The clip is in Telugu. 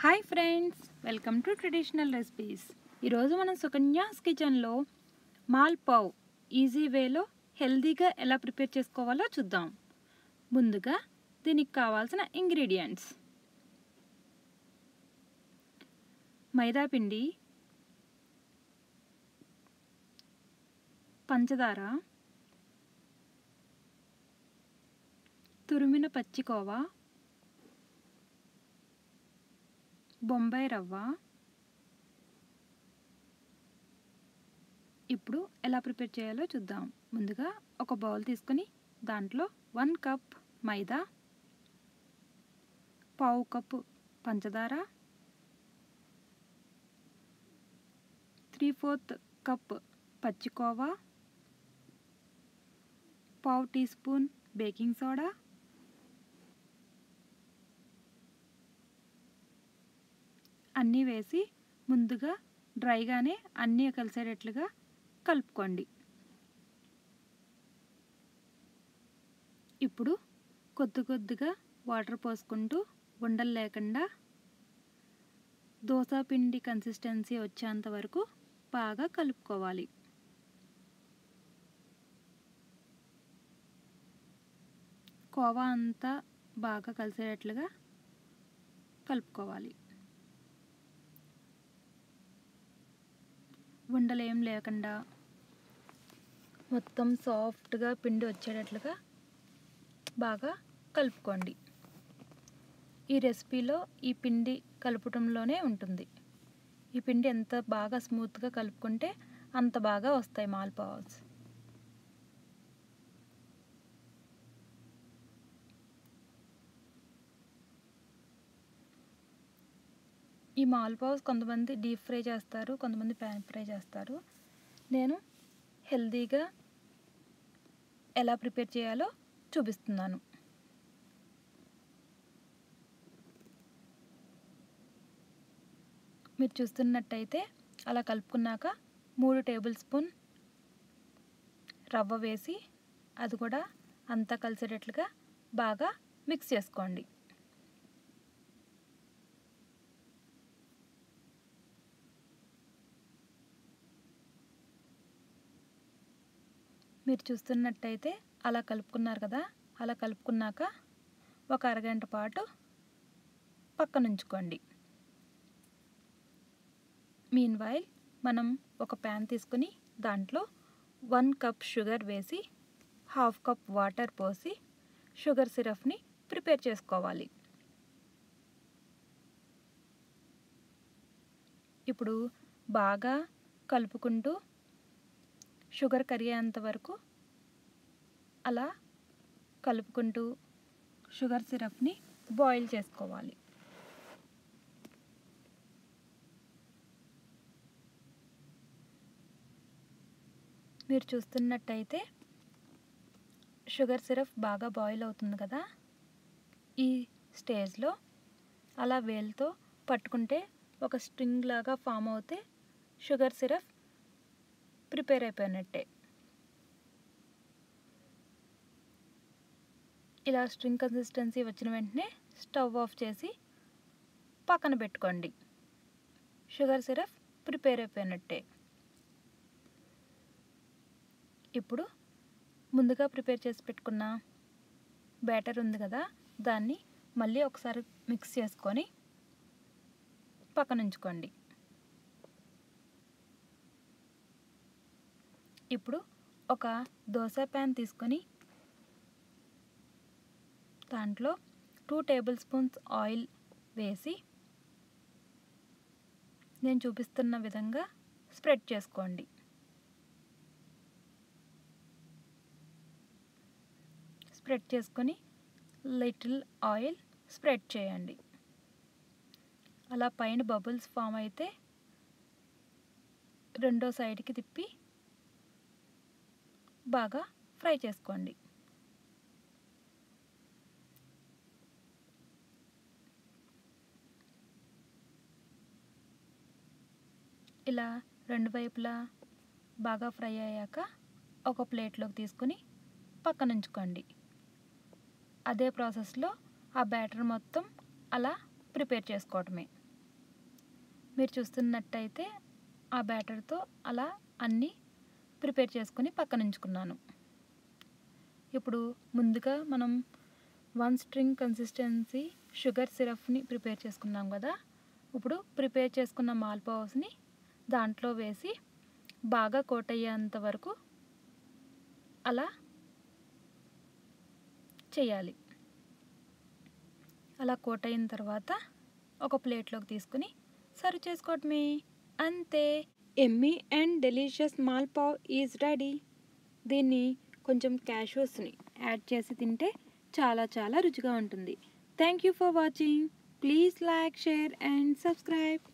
hi friends welcome to traditional recipes ఈరోజు మనం సుకన్యాస్ కిచెన్లో మాల్ పావ్ ఈజీ వేలో హెల్తీగా ఎలా ప్రిపేర్ చేసుకోవాలో చూద్దాం ముందుగా దీనికి కావాల్సిన ఇంగ్రీడియంట్స్ మైదా పిండి పంచదార తురిమిన పచ్చికోవా బొంబాయి రవ్వ ఇప్పుడు ఎలా ప్రిపేర్ చేయాలో చూద్దాం ముందుగా ఒక బౌల్ తీసుకొని దాంట్లో వన్ కప్ మైదా పావు కప్పు పంచదార త్రీ ఫోర్త్ కప్ పచ్చికోవా పావు టీ స్పూన్ బేకింగ్ సోడా అన్నీ వేసి ముందుగా డ్రైగానే అన్నీ కలిసేటట్లుగా కలుపుకోండి ఇప్పుడు కొద్ది కొద్దిగా వాటర్ పోసుకుంటూ ఉండలు లేకుండా దోశ పిండి కన్సిస్టెన్సీ వచ్చేంత వరకు బాగా కలుపుకోవాలి కోవా అంతా బాగా కలిసేటట్లుగా కలుపుకోవాలి ఉండలు ఏం లేకుండా మొత్తం సాఫ్ట్గా పిండి వచ్చేటట్లుగా బాగా కలుపుకోండి ఈ రెసిపీలో ఈ పిండి కలపటంలోనే ఉంటుంది ఈ పిండి ఎంత బాగా స్మూత్గా కలుపుకుంటే అంత బాగా వస్తాయి మాల్పావాస్ ఈ మాల్పావ్స్ కొంతమంది డీప్ ఫ్రై చేస్తారు కొంతమంది ప్యాన్ ఫ్రై చేస్తారు నేను హెల్తీగా ఎలా ప్రిపేర్ చేయాలో చూపిస్తున్నాను మీరు చూస్తున్నట్టయితే అలా కలుపుకున్నాక మూడు టేబుల్ స్పూన్ రవ్వ వేసి అది కూడా అంతా కలిసేటట్లుగా బాగా మిక్స్ చేసుకోండి మీరు చూస్తున్నట్టయితే అలా కలుపుకున్నారు కదా అలా కలుపుకున్నాక ఒక అరగంట పాటు పక్కన ఉంచుకోండి మీన్ వైల్ మనం ఒక ప్యాన్ తీసుకుని దాంట్లో వన్ కప్ షుగర్ వేసి హాఫ్ కప్ వాటర్ పోసి షుగర్ సిరప్ని ప్రిపేర్ చేసుకోవాలి ఇప్పుడు బాగా కలుపుకుంటూ షుగర్ కరిగేంత వరకు అలా కలుపుకుంటూ షుగర్ సిరప్ని బాయిల్ చేసుకోవాలి మీరు చూస్తున్నట్టయితే షుగర్ సిరప్ బాగా బాయిల్ అవుతుంది కదా ఈ స్టేజ్లో అలా వేలుతో పట్టుకుంటే ఒక స్ట్రింగ్ లాగా ఫామ్ అవుతే షుగర్ సిరప్ ప్రిపేర్ అయిపోయినట్టే ఇలా స్ట్రింగ్ కన్సిస్టెన్సీ వచ్చిన వెంటనే స్టవ్ ఆఫ్ చేసి పక్కన పెట్టుకోండి షుగర్ సిరప్ ప్రిపేర్ అయిపోయినట్టే ఇప్పుడు ముందుగా ప్రిపేర్ చేసి పెట్టుకున్న బ్యాటర్ ఉంది కదా దాన్ని మళ్ళీ ఒకసారి మిక్స్ చేసుకొని పక్కన ఉంచుకోండి ఇప్పుడు ఒక దోశ ప్యాన్ తీసుకొని దాంట్లో టూ టేబుల్ స్పూన్స్ ఆయిల్ వేసి నేను చూపిస్తున్న విధంగా స్ప్రెడ్ చేసుకోండి స్ప్రెడ్ చేసుకొని లిటిల్ ఆయిల్ స్ప్రెడ్ చేయండి అలా పైన బబుల్స్ ఫామ్ అయితే రెండో సైడ్కి తిప్పి బాగా ఫ్రై చేసుకోండి ఇలా రెండు వైపులా బాగా ఫ్రై అయ్యాక ఒక ప్లేట్లోకి తీసుకుని పక్కన ఉంచుకోండి అదే ప్రాసెస్లో ఆ బ్యాటర్ మొత్తం అలా ప్రిపేర్ చేసుకోవటమే మీరు చూస్తున్నట్టయితే ఆ బ్యాటర్తో అలా అన్నీ ప్రిపేర్ చేసుకొని పక్కన ఉంచుకున్నాను ఇప్పుడు ముందుగా మనం వన్ స్ట్రింగ్ కన్సిస్టెన్సీ షుగర్ సిరప్ని ప్రిపేర్ చేసుకున్నాం కదా ఇప్పుడు ప్రిపేర్ చేసుకున్న మాల్పౌస్ని దాంట్లో వేసి బాగా కోట్ అయ్యేంత వరకు అలా చేయాలి అలా కోట్ అయిన తర్వాత ఒక ప్లేట్లోకి తీసుకుని సర్వ్ చేసుకోవటమే అంతే yummy and delicious malpua is ready దీన్ని కొంచెం క్యాషూస్ని యాడ్ చేసి తింటే చాలా చాలా రుచిగా ఉంటుంది thank you for watching please like share and subscribe